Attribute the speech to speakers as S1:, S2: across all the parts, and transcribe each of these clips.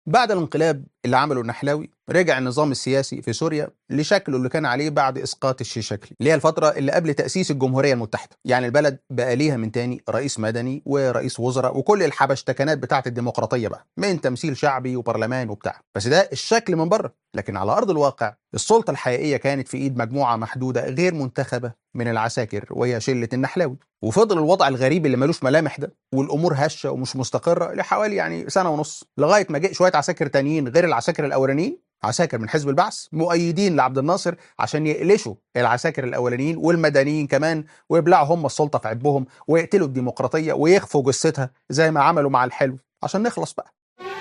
S1: بعد الانقلاب اللي عمله النحلاوي رجع النظام السياسي في سوريا لشكله اللي كان عليه بعد اسقاط الشيشكلي اللي هي الفتره اللي قبل تاسيس الجمهوريه المتحده يعني البلد بقى ليها من تاني رئيس مدني ورئيس وزراء وكل الحبشتكنات بتاعه الديمقراطيه بقى من تمثيل شعبي وبرلمان وبتاع بس ده الشكل من بره لكن على ارض الواقع السلطه الحقيقيه كانت في ايد مجموعه محدوده غير منتخبه من العساكر وهي شله النحلاوي وفضل الوضع الغريب اللي ملوش ملامح ده والامور هشه ومش مستقره لحوالي يعني سنه ونص لغايه ما جه شويه عساكر تانيين غير العساكر الاولانيين عساكر من حزب البعث مؤيدين لعبد الناصر عشان يقلشوا العساكر الاولانيين والمدنيين كمان ويبلعوا هم السلطه في عبهم ويقتلوا الديمقراطيه ويخفوا جثتها زي ما عملوا مع الحلو عشان نخلص بقى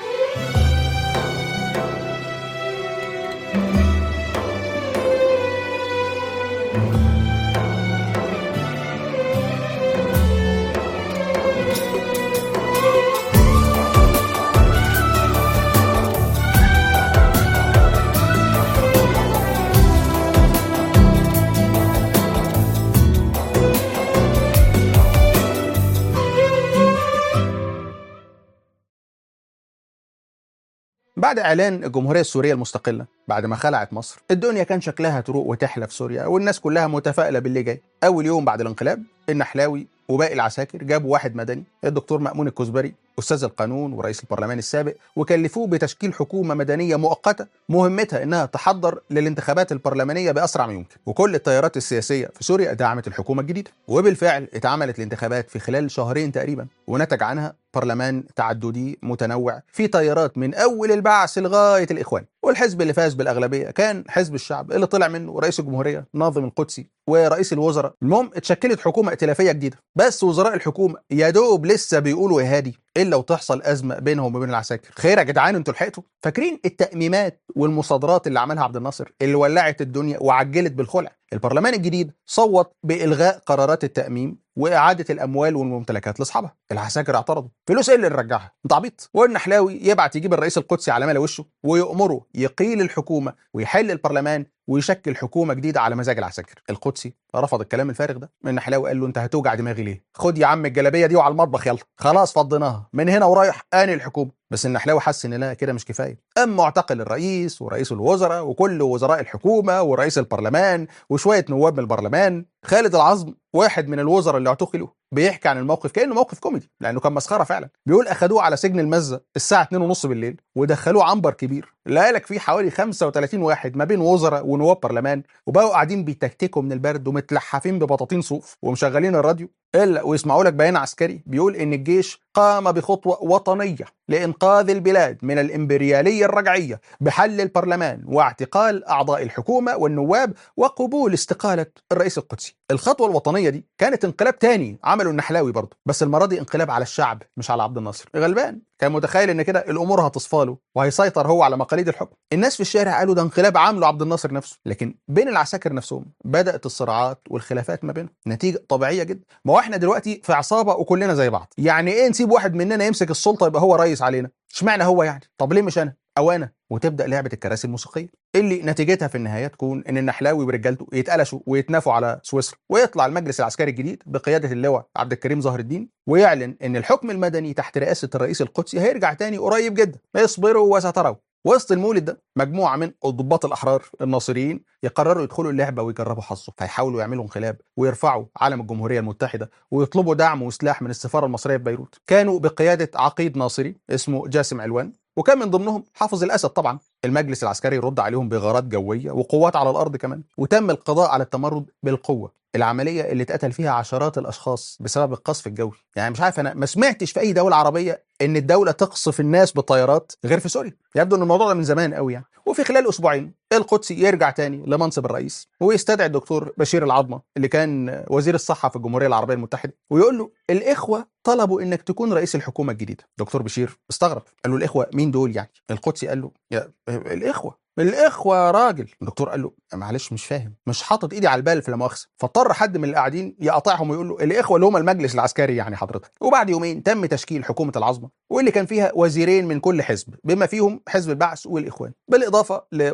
S1: بعد اعلان الجمهوريه السوريه المستقله بعد ما خلعت مصر الدنيا كان شكلها تروق وتحلى في سوريا والناس كلها متفائله باللي جاي اول يوم بعد الانقلاب النحلاوي وباقي العساكر جابوا واحد مدني الدكتور مأمون الكزبري أستاذ القانون ورئيس البرلمان السابق وكلفوه بتشكيل حكومة مدنية مؤقتة مهمتها إنها تحضر للانتخابات البرلمانية بأسرع ما يمكن وكل التيارات السياسية في سوريا دعمت الحكومة الجديدة وبالفعل اتعملت الانتخابات في خلال شهرين تقريبا ونتج عنها برلمان تعددي متنوع في تيارات من أول البعث لغاية الإخوان والحزب اللي فاز بالأغلبية كان حزب الشعب اللي طلع منه رئيس الجمهورية ناظم القدسي ورئيس الوزراء المهم اتشكلت حكومة ائتلافية جديدة بس وزراء الحكومة يا دوب لسه بيقولوا يا هادي الا وتحصل ازمه بينهم وبين العساكر خير يا جدعان انتوا لحقتوا فاكرين التاميمات والمصادرات اللي عملها عبد الناصر اللي ولعت الدنيا وعجلت بالخلع البرلمان الجديد صوت بالغاء قرارات التاميم واعاده الاموال والممتلكات لاصحابها العساكر اعترضوا فلوس ايه اللي نرجعها انت عبيط والنحلاوي يبعت يجيب الرئيس القدسي على ملا وشه ويامره يقيل الحكومه ويحل البرلمان ويشكل حكومه جديده على مزاج العساكر القدسي رفض الكلام الفارغ ده النحلاوي قال له انت هتوجع دماغي ليه خد يا عم الجلابيه دي وعلى المطبخ يلا خلاص فضيناها من هنا ورايح اني الحكومه بس النحلاوي حس ان لا كده مش كفايه اما اعتقل الرئيس ورئيس الوزراء وكل وزراء الحكومه ورئيس البرلمان وشويه نواب من البرلمان خالد العظم واحد من الوزراء اللي اعتقلوا بيحكي عن الموقف كانه موقف كوميدي لانه كان مسخره فعلا بيقول اخدوه على سجن المزه الساعه 2:30 بالليل ودخلوه عنبر كبير لقالك فيه حوالي 35 واحد ما بين وزراء ونواب برلمان وبقوا قاعدين بيتكتكوا من البرد ومتلحفين ببطاطين صوف ومشغلين الراديو الا ويسمعوا لك بيان عسكري بيقول ان الجيش قام بخطوه وطنيه لانقاذ البلاد من الامبرياليه الرجعيه بحل البرلمان واعتقال اعضاء الحكومه والنواب وقبول استقاله الرئيس القدسي. الخطوه الوطنيه دي كانت انقلاب تاني عمله النحلاوي برضه بس المره دي انقلاب على الشعب مش على عبد الناصر. غلبان كان متخيل ان كده الامور هتصفى له وهيسيطر هو على مقاليد الحكم. الناس في الشارع قالوا ده انقلاب عامله عبد الناصر نفسه، لكن بين العساكر نفسهم بدات الصراعات والخلافات ما بينهم، نتيجه طبيعيه جدا. ما هو احنا دلوقتي في عصابه وكلنا زي بعض، يعني ايه نسيب واحد مننا يمسك السلطه يبقى هو رئيس علينا؟ اشمعنى هو يعني؟ طب ليه مش انا؟ او انا؟ وتبدا لعبه الكراسي الموسيقيه اللي نتيجتها في النهايه تكون ان النحلاوي ورجالته يتقلشوا ويتنافوا على سويسرا ويطلع المجلس العسكري الجديد بقياده اللواء عبد الكريم ظهر الدين ويعلن ان الحكم المدني تحت رئاسه الرئيس القدسي هيرجع تاني قريب جدا اصبروا وستروا وسط المولد ده مجموعه من الضباط الاحرار الناصريين يقرروا يدخلوا اللعبه ويجربوا حظهم فيحاولوا يعملوا انقلاب ويرفعوا علم الجمهوريه المتحده ويطلبوا دعم وسلاح من السفاره المصريه في بيروت كانوا بقياده عقيد ناصري اسمه جاسم علوان وكان من ضمنهم حافظ الاسد طبعا المجلس العسكري يرد عليهم بغارات جويه وقوات على الارض كمان وتم القضاء على التمرد بالقوه العمليه اللي اتقتل فيها عشرات الاشخاص بسبب القصف الجوي يعني مش عارف انا ما سمعتش في اي دوله عربيه ان الدوله تقصف الناس بالطيارات غير في سوريا يبدو ان الموضوع ده من زمان قوي يعني وفي خلال اسبوعين القدسي يرجع تاني لمنصب الرئيس ويستدعي الدكتور بشير العظمه اللي كان وزير الصحه في الجمهوريه العربيه المتحده ويقول له الاخوه طلبوا انك تكون رئيس الحكومه الجديده دكتور بشير استغرب قال له الاخوه مين دول يعني القدسي قال له يا الاخوه الاخوه يا راجل الدكتور قال له معلش مش فاهم مش حاطط ايدي على البال في لا مؤاخذه فاضطر حد من اللي قاعدين يقاطعهم ويقول له الاخوه اللي هم المجلس العسكري يعني حضرتك وبعد يومين تم تشكيل حكومه العظمه واللي كان فيها وزيرين من كل حزب بما فيهم حزب البعث والاخوان بالاضافه لوزراء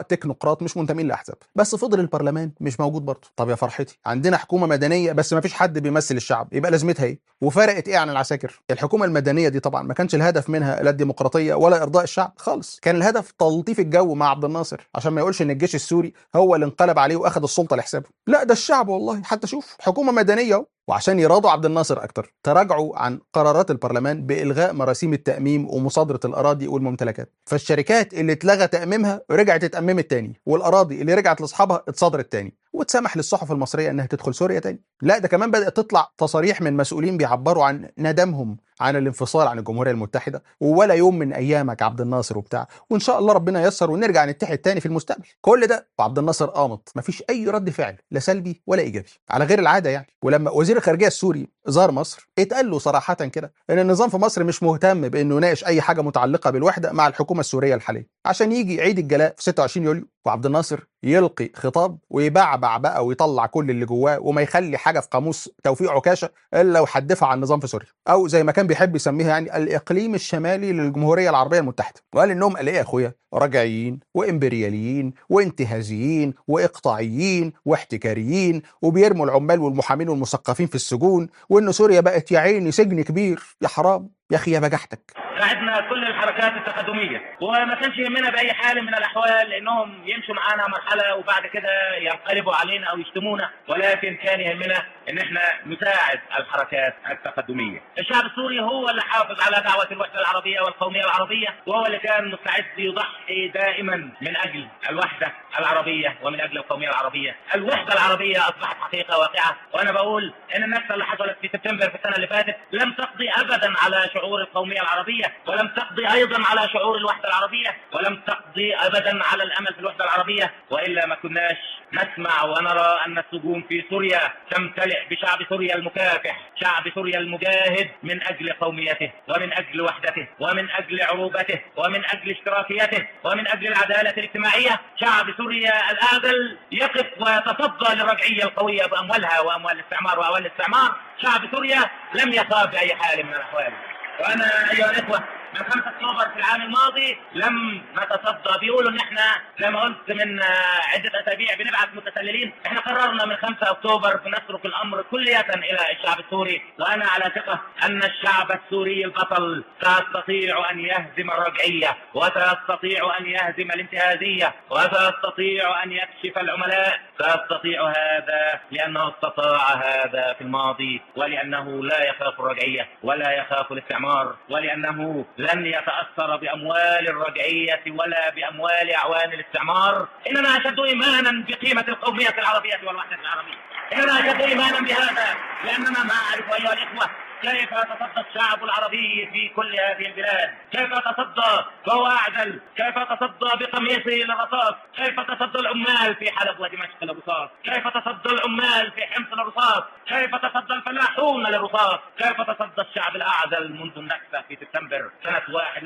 S1: تكنوقراط مش منتمين لاحزاب بس فضل البرلمان مش موجود برضه طب يا فرحتي عندنا حكومه مدنيه بس ما فيش حد بيمثل الشعب يبقى لازمتها ايه وفرقت ايه عن العساكر الحكومه المدنيه دي طبعا ما كانش الهدف منها لا الديمقراطيه ولا ارضاء الشعب خالص كان الهدف تلطيف الجو مع عبد الناصر عشان ما يقولش ان الجيش السوري هو اللي انقلب عليه واخد السلطه لحسابه لا ده الشعب والله حتى شوف حكومه مدنيه اهو وعشان يراضوا عبد الناصر اكتر تراجعوا عن قرارات البرلمان بالغاء مراسيم التاميم ومصادره الاراضي والممتلكات فالشركات اللي اتلغى تاميمها رجعت اتاممت تاني والاراضي اللي رجعت لاصحابها اتصادرت تاني واتسمح للصحف المصريه انها تدخل سوريا تاني لا ده كمان بدات تطلع تصاريح من مسؤولين بيعبروا عن ندمهم عن الانفصال عن الجمهوريه المتحده ولا يوم من ايامك عبد الناصر وبتاع وان شاء الله ربنا ييسر ونرجع نتحد تاني في المستقبل كل ده وعبد الناصر قامت مفيش اي رد فعل لا سلبي ولا ايجابي على غير العاده يعني ولما وزير الخارجيه السوري زار مصر اتقال له صراحه كده ان النظام في مصر مش مهتم بانه يناقش اي حاجه متعلقه بالوحده مع الحكومه السوريه الحاليه عشان يجي عيد الجلاء في 26 يوليو وعبد الناصر يلقي خطاب ويبعبع بقى ويطلع كل اللي جواه وما يخلي حاجه في قاموس توفيق عكاشه الا وحدفها عن النظام في سوريا او زي ما كان بيحب يسميها يعني الاقليم الشمالي للجمهوريه العربيه المتحده وقال انهم قال ايه يا اخويا رجعيين وامبرياليين وانتهازيين واقطاعيين واحتكاريين وبيرموا العمال والمحامين والمثقفين في السجون وان سوريا بقت يا عيني سجن كبير يا حرام يا اخي يا بجحتك
S2: ساعدنا كل الحركات التقدميه وما كانش يهمنا باي حال من الاحوال انهم يمشوا معانا مرحله وبعد كده ينقلبوا علينا او يشتمونا ولكن كان يهمنا ان احنا نساعد الحركات التقدميه. الشعب السوري هو اللي حافظ على دعوه الوحده العربيه والقوميه العربيه وهو اللي كان مستعد يضحي دائما من اجل الوحده العربيه ومن اجل القوميه العربيه. الوحده العربيه اصبحت حقيقه واقعه وانا بقول ان النكسه اللي حصلت في سبتمبر في السنه اللي فاتت لم تقضي ابدا على شعور القوميه العربيه ولم تقضي ايضا على شعور الوحده العربيه ولم تقضي ابدا على الامل في الوحده العربيه والا ما كناش نسمع ونرى ان السجون في سوريا تمتلئ بشعب سوريا المكافح، شعب سوريا المجاهد من اجل قوميته ومن اجل وحدته ومن اجل عروبته ومن اجل اشتراكيته ومن اجل العداله الاجتماعيه، شعب سوريا الاعدل يقف ويتصدى للرجعيه القويه باموالها واموال الاستعمار واوائل الاستعمار، شعب سوريا لم يخاف باي حال من الاحوال. وانا ايها الاخوه من 5 اكتوبر في العام الماضي لم نتصدى بيقولوا ان احنا زي ما قلت من عده اسابيع بنبعث متسللين احنا قررنا من 5 اكتوبر بنترك الامر كليه الى الشعب السوري وانا على ثقه ان الشعب السوري البطل سيستطيع ان يهزم الرجعيه وسيستطيع ان يهزم الانتهازيه وسيستطيع ان يكشف العملاء سيستطيع هذا لانه استطاع هذا في الماضي ولانه لا يخاف الرجعيه ولا يخاف الاستعمار ولانه لن يتأثر بأموال الرجعية ولا بأموال أعوان الاستعمار إننا أشد إيمانا بقيمة القومية العربية والوحدة العربية إننا أشد إيمانا بهذا لأننا نعرف أيها الإخوة كيف يتصدى الشعب العربي في كل هذه البلاد كيف يتصدى وهو أعدل كيف يتصدى بقميصه للرصاص كيف يتصدى العمال في حلب ودمشق للرصاص كيف يتصدى العمال في حمص للرصاص كيف يتصدى الفلاحون للرصاص كيف يتصدى الشعب الأعدل منذ النكسة في سبتمبر سنة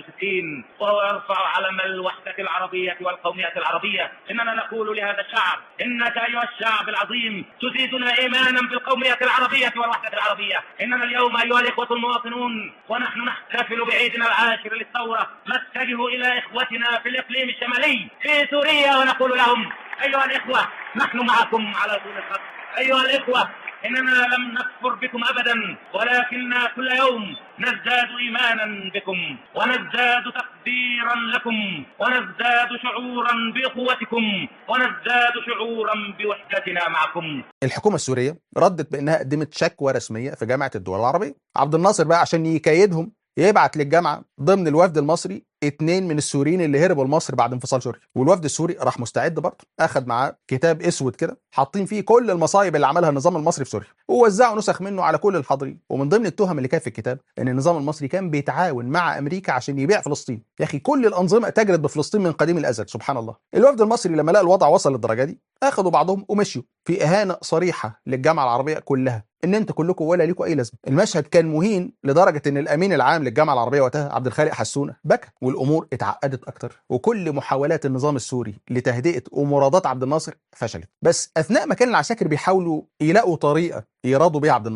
S2: 61 وهو يرفع علم الوحدة العربية والقومية العربية إننا نقول لهذا الشعب إنك أيها الشعب العظيم تزيدنا إيمانا بالقومية العربية والوحدة العربية إننا اليوم أيها الإخوة المواطنون ونحن نحتفل بعيدنا العاشر للثورة نتجه إلى إخوتنا في الإقليم الشمالي في سوريا ونقول لهم أيها الإخوة نحن معكم على طول الخط أيها الإخوة إننا لم نكفر بكم أبدا ولكننا كل يوم نزداد إيمانا بكم ونزداد تقديرا لكم ونزداد شعورا بأخوتكم ونزداد شعورا بوحدتنا معكم
S1: الحكومه السوريه ردت بانها قدمت شكوى رسميه في جامعه الدول العربيه عبد الناصر بقى عشان يكيدهم يبعت للجامعه ضمن الوفد المصري اتنين من السوريين اللي هربوا لمصر بعد انفصال سوريا والوفد السوري راح مستعد برضه اخد معاه كتاب اسود كده حاطين فيه كل المصايب اللي عملها النظام المصري في سوريا ووزعوا نسخ منه على كل الحاضرين ومن ضمن التهم اللي كانت في الكتاب ان النظام المصري كان بيتعاون مع امريكا عشان يبيع فلسطين يا اخي كل الانظمه تجرت بفلسطين من قديم الازل سبحان الله الوفد المصري لما لقى الوضع وصل للدرجه دي اخدوا بعضهم ومشيوا في اهانه صريحه للجامعه العربيه كلها ان انتوا كلكم ولا ليكم اي لازمه المشهد كان مهين لدرجه ان الامين العام للجامعه العربيه وقتها عبد الخالق حسونه بكى والامور اتعقدت اكتر وكل محاولات النظام السوري لتهدئه ومراضات عبد الناصر فشلت بس اثناء ما كان العساكر بيحاولوا يلاقوا طريقه يراضوا بيها عبد الناصر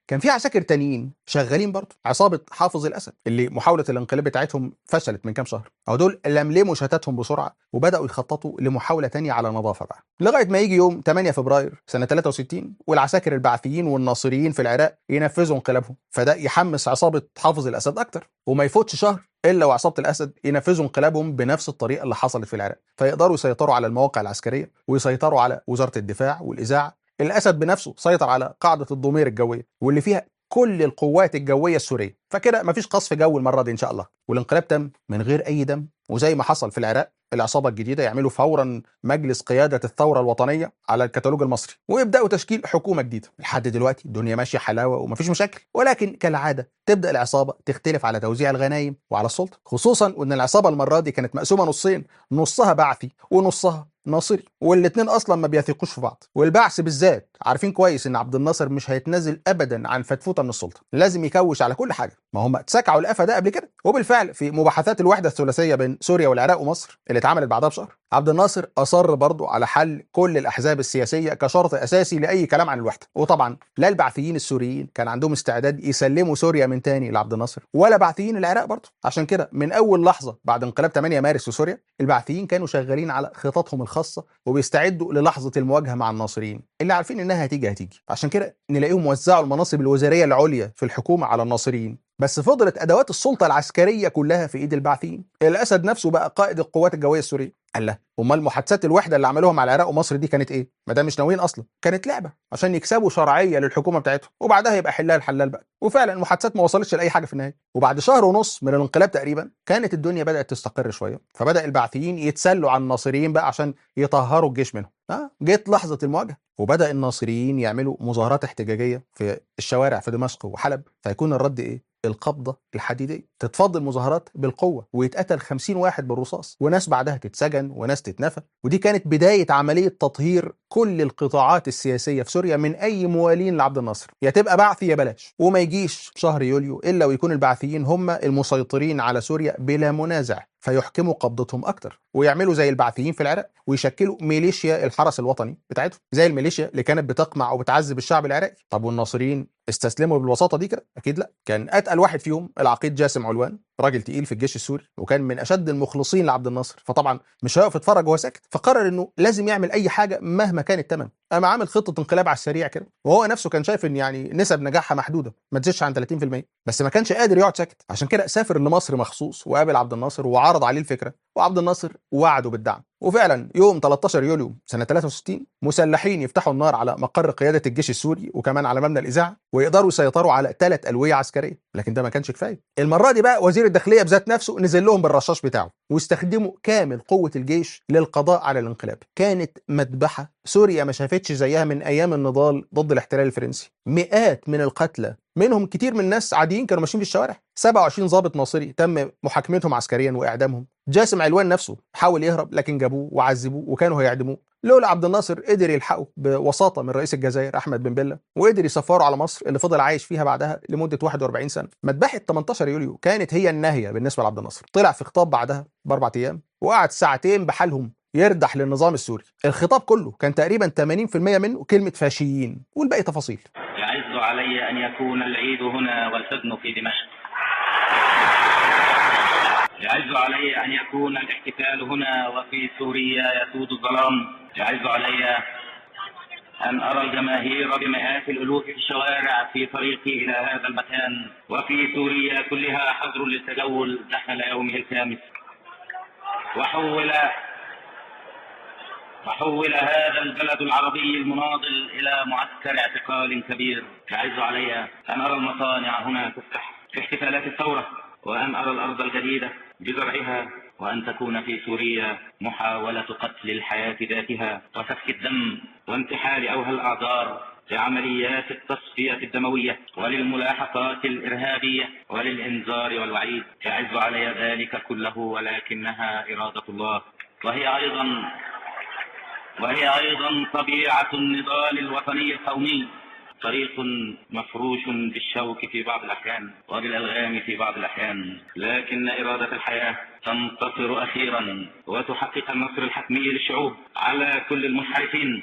S1: كان في عساكر تانيين شغالين برضه عصابه حافظ الاسد اللي محاوله الانقلاب بتاعتهم فشلت من كام شهر او دول لملموا شتاتهم بسرعه وبداوا يخططوا لمحاوله تانية على نظافه بقى لغايه ما يجي يوم 8 فبراير سنه 63 والعساكر البعثيين والناصريين في العراق ينفذوا انقلابهم فده يحمس عصابه حافظ الاسد اكتر وما يفوتش شهر الا وعصابه الاسد ينفذوا انقلابهم بنفس الطريقه اللي حصلت في العراق فيقدروا يسيطروا على المواقع العسكريه ويسيطروا على وزاره الدفاع والاذاعه الاسد بنفسه سيطر على قاعده الضمير الجويه واللي فيها كل القوات الجويه السوريه فكده مفيش قصف جو المره دي ان شاء الله والانقلاب تم من غير اي دم وزي ما حصل في العراق العصابه الجديده يعملوا فورا مجلس قياده الثوره الوطنيه على الكتالوج المصري ويبداوا تشكيل حكومه جديده لحد دلوقتي الدنيا ماشيه حلاوه ومفيش مشاكل ولكن كالعاده تبدا العصابه تختلف على توزيع الغنايم وعلى السلطه خصوصا وان العصابه المره دي كانت مقسومه نصين نصها بعثي ونصها ناصري والاثنين اصلا ما بيثقوش في بعض والبعث بالذات عارفين كويس ان عبد الناصر مش هيتنازل ابدا عن فتفوته من السلطه لازم يكوش على كل حاجه ما هم اتسكعوا القفا ده قبل كده وبالفعل في مباحثات الوحده الثلاثيه بين سوريا والعراق ومصر اللي اتعملت بعدها بشهر عبد الناصر اصر برضه على حل كل الاحزاب السياسيه كشرط اساسي لاي كلام عن الوحده وطبعا لا البعثيين السوريين كان عندهم استعداد يسلموا سوريا من تاني لعبد الناصر ولا بعثيين العراق برضه عشان كده من اول لحظه بعد انقلاب 8 مارس في سوريا البعثيين كانوا شغالين على خططهم الخاصه وبيستعدوا للحظه المواجهه مع الناصريين اللي عارفين انها هتيجي هتيجي عشان كده نلاقيهم وزعوا المناصب الوزاريه العليا في الحكومه على الناصريين بس فضلت ادوات السلطه العسكريه كلها في ايد البعثيين الاسد نفسه بقى قائد القوات الجويه السوريه قال له امال محادثات الوحده اللي عملوها مع العراق ومصر دي كانت ايه ما ده مش ناويين اصلا كانت لعبه عشان يكسبوا شرعيه للحكومه بتاعتهم وبعدها يبقى حلال حلال بقى وفعلا المحادثات ما وصلتش لاي حاجه في النهايه وبعد شهر ونص من الانقلاب تقريبا كانت الدنيا بدات تستقر شويه فبدا البعثيين يتسلوا على الناصريين بقى عشان يطهروا الجيش منهم اه جت لحظه المواجهه وبدا الناصريين يعملوا مظاهرات احتجاجيه في الشوارع في دمشق وحلب فيكون الرد ايه القبضة الحديدية تتفض المظاهرات بالقوة ويتقتل خمسين واحد بالرصاص وناس بعدها تتسجن وناس تتنفى ودي كانت بداية عملية تطهير كل القطاعات السياسية في سوريا من أي موالين لعبد الناصر يا تبقى بعثي يا بلاش وما يجيش شهر يوليو إلا ويكون البعثيين هم المسيطرين على سوريا بلا منازع فيحكموا قبضتهم اكتر ويعملوا زي البعثيين في العراق ويشكلوا ميليشيا الحرس الوطني بتاعتهم زي الميليشيا اللي كانت بتقمع وبتعذب الشعب العراقي طب والناصريين استسلموا بالبساطه دي كده اكيد لا كان اتقل واحد فيهم العقيد جاسم علوان راجل تقيل في الجيش السوري وكان من اشد المخلصين لعبد الناصر فطبعا مش هيقف يتفرج وهو ساكت فقرر انه لازم يعمل اي حاجه مهما كان الثمن قام عامل خطه انقلاب على السريع كده وهو نفسه كان شايف ان يعني نسب نجاحها محدوده ما تزيدش عن 30% بس ما كانش قادر يقعد ساكت عشان كده سافر لمصر مخصوص وقابل عبد الناصر وعرض عليه الفكره وعبد الناصر وعده بالدعم وفعلا يوم 13 يوليو سنه 63 مسلحين يفتحوا النار على مقر قياده الجيش السوري وكمان على مبنى الاذاعه ويقدروا يسيطروا على ثلاث الويه عسكريه لكن ده ما كانش كفايه المره دي بقى وزير الداخليه بذات نفسه نزل لهم بالرشاش بتاعه واستخدموا كامل قوه الجيش للقضاء على الانقلاب كانت مذبحه سوريا ما شافتش زيها من ايام النضال ضد الاحتلال الفرنسي مئات من القتلى منهم كتير من الناس عاديين كانوا ماشيين في الشوارع 27 ضابط ناصري تم محاكمتهم عسكريا واعدامهم جاسم علوان نفسه حاول يهرب لكن جابوه وعذبوه وكانوا هيعدموه لولا عبد الناصر قدر يلحقه بوساطه من رئيس الجزائر احمد بن بله وقدر يسفره على مصر اللي فضل عايش فيها بعدها لمده 41 سنه مذبحه 18 يوليو كانت هي الناهيه بالنسبه لعبد الناصر طلع في خطاب بعدها باربع ايام وقعد ساعتين بحالهم يردح للنظام السوري الخطاب كله كان تقريبا 80% منه كلمه فاشيين والباقي تفاصيل
S2: يعز علي أن يكون العيد هنا والحزن في دمشق يعز علي أن يكون الاحتفال هنا وفي سوريا يسود الظلام يعز علي أن أرى الجماهير بمئات الألوف في الشوارع في طريقي إلى هذا المكان وفي سوريا كلها حظر للتجول دخل يومه الخامس وحول وحول هذا البلد العربي المناضل إلى معسكر اعتقال كبير يعز علي أن أرى المصانع هنا تفتح في احتفالات الثورة وأن أرى الأرض الجديدة بزرعها وأن تكون في سوريا محاولة قتل الحياة ذاتها وسفك الدم وانتحال أوهى الأعذار لعمليات التصفية الدموية وللملاحقات الإرهابية وللإنذار والوعيد يعز علي ذلك كله ولكنها إرادة الله وهي أيضا وهي أيضا طبيعة النضال الوطني القومي طريق مفروش بالشوك في بعض الأحيان وبالألغام في بعض الأحيان لكن إرادة الحياة تنتصر أخيرا وتحقق النصر الحتمي للشعوب على كل المنحرفين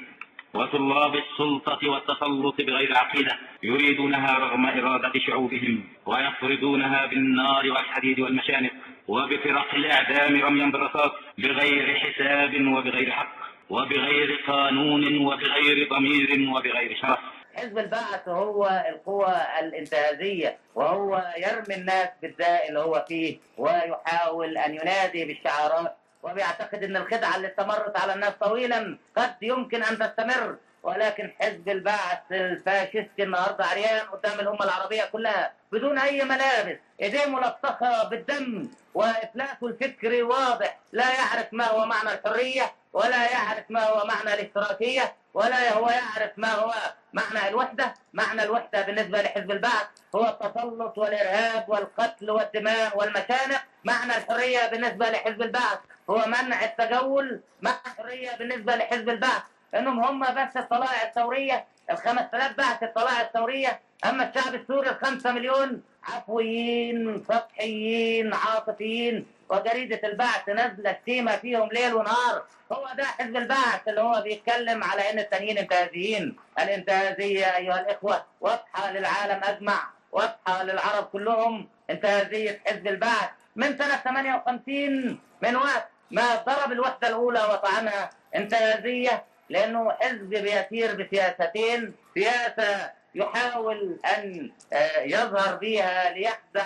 S2: وطلاب السلطة والتسلط بغير عقيدة يريدونها رغم إرادة شعوبهم ويفرضونها بالنار والحديد والمشانق وبفرق الإعدام رميا بالرصاص بغير حساب وبغير حق وبغير قانون وبغير ضمير وبغير شرف
S3: حزب البعث هو القوى الانتهازية وهو يرمي الناس بالداء اللي هو فيه ويحاول أن ينادي بالشعارات وبيعتقد أن الخدعة اللي استمرت على الناس طويلا قد يمكن أن تستمر ولكن حزب البعث الفاشستي النهارده عريان قدام الامه العربيه كلها بدون اي ملابس ايديه ملطخه بالدم وافلاسه الفكري واضح لا يعرف ما هو معنى الحريه ولا يعرف ما هو معنى الاشتراكيه ولا هو يعرف ما هو معنى الوحده معنى الوحده بالنسبه لحزب البعث هو التسلط والارهاب والقتل والدماء والمشانق معنى الحريه بالنسبه لحزب البعث هو منع التجول معنى الحريه بالنسبه لحزب البعث انهم هم بس الطلائع الثوريه ال 5000 بعث الطلائع الثوريه اما الشعب السوري ال 5 مليون عفويين سطحيين عاطفيين وجريده البعث نازله الشيمه فيهم ليل ونهار هو ده حزب البعث اللي هو بيتكلم على ان التانيين انتهازيين الانتهازيه ايها الاخوه واضحه للعالم اجمع واضحه للعرب كلهم انتهازيه حزب البعث من سنه 58 من وقت ما ضرب الوحده الاولى وطعنها انتهازيه لانه حزب بيسير بسياستين سياسه يحاول ان يظهر بها ليخدع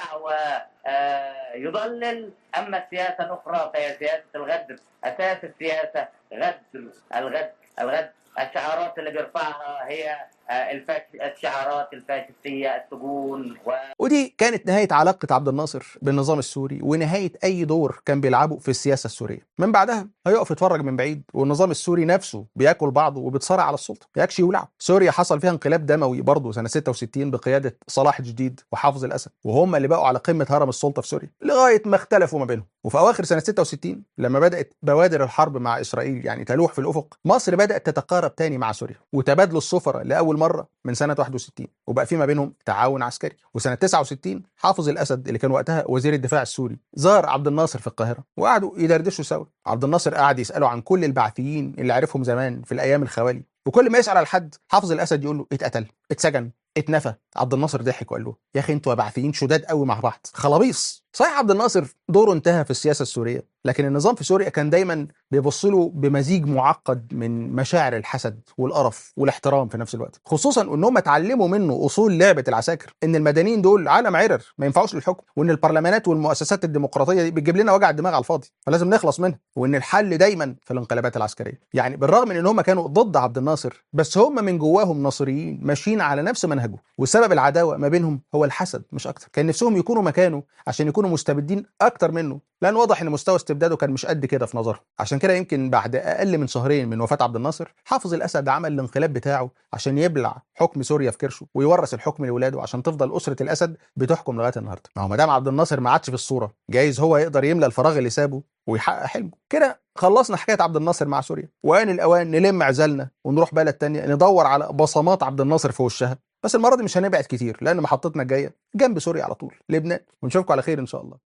S3: ويضلل اما السياسه الاخرى فهي سياسه الغدر اساس السياسه غدر الغدر الغدر الشعارات اللي بيرفعها هي الفاش... الشعارات الفاشستيه السجون و...
S1: ودي كانت نهايه علاقه عبد الناصر بالنظام السوري ونهايه اي دور كان بيلعبه في السياسه السوريه من بعدها هيقف يتفرج من بعيد والنظام السوري نفسه بياكل بعضه وبيتصارع على السلطه ياكش يولع سوريا حصل فيها انقلاب دموي برضه سنه 66 بقياده صلاح جديد وحافظ الاسد وهم اللي بقوا على قمه هرم السلطه في سوريا لغايه ما اختلفوا ما بينهم وفي اواخر سنه 66 لما بدات بوادر الحرب مع اسرائيل يعني تلوح في الافق مصر بدات تتقارب تاني مع سوريا وتبادلوا السفراء لاول مره من سنه 61 وبقى في ما بينهم تعاون عسكري وسنه 69 حافظ الاسد اللي كان وقتها وزير الدفاع السوري زار عبد الناصر في القاهره وقعدوا يدردشوا سوا عبد الناصر قعد يساله عن كل البعثيين اللي عرفهم زمان في الايام الخوالي وكل ما يسال على حد حافظ الاسد يقول له اتقتل اتسجن اتنفى عبد الناصر ضحك وقال له يا اخي انتوا بعثيين شداد قوي مع بعض خلاويص صحيح عبد الناصر دوره انتهى في السياسه السوريه لكن النظام في سوريا كان دايما بيبص له بمزيج معقد من مشاعر الحسد والقرف والاحترام في نفس الوقت خصوصا ان هم اتعلموا منه اصول لعبه العساكر ان المدنيين دول عالم عرر ما ينفعوش للحكم وان البرلمانات والمؤسسات الديمقراطيه دي بتجيب لنا وجع الدماغ على الفاضي فلازم نخلص منها وان الحل دايما في الانقلابات العسكريه يعني بالرغم من ان هم كانوا ضد عبد الناصر بس هم من جواهم ناصريين ماشيين على نفس منهجه وسبب العداوه ما بينهم هو الحسد مش اكتر كان نفسهم يكونوا مكانه عشان يكونوا مستبدين اكتر منه لان واضح ان مستوى استبداده كان مش قد كده في نظرهم عشان كده يمكن بعد اقل من شهرين من وفاه عبد الناصر حافظ الاسد عمل الانقلاب بتاعه عشان يبلع حكم سوريا في كرشه ويورث الحكم لاولاده عشان تفضل اسره الاسد بتحكم لغايه النهارده ما هو ما دام عبد الناصر ما عادش في الصوره جايز هو يقدر يملى الفراغ اللي سابه ويحقق حلمه كده خلصنا حكايه عبد الناصر مع سوريا وان الاوان نلم عزلنا ونروح بلد تانية ندور على بصمات عبد الناصر في وشها بس المره دي مش هنبعد كتير لان محطتنا الجايه جنب سوريا على طول لبنان ونشوفكم على خير ان شاء الله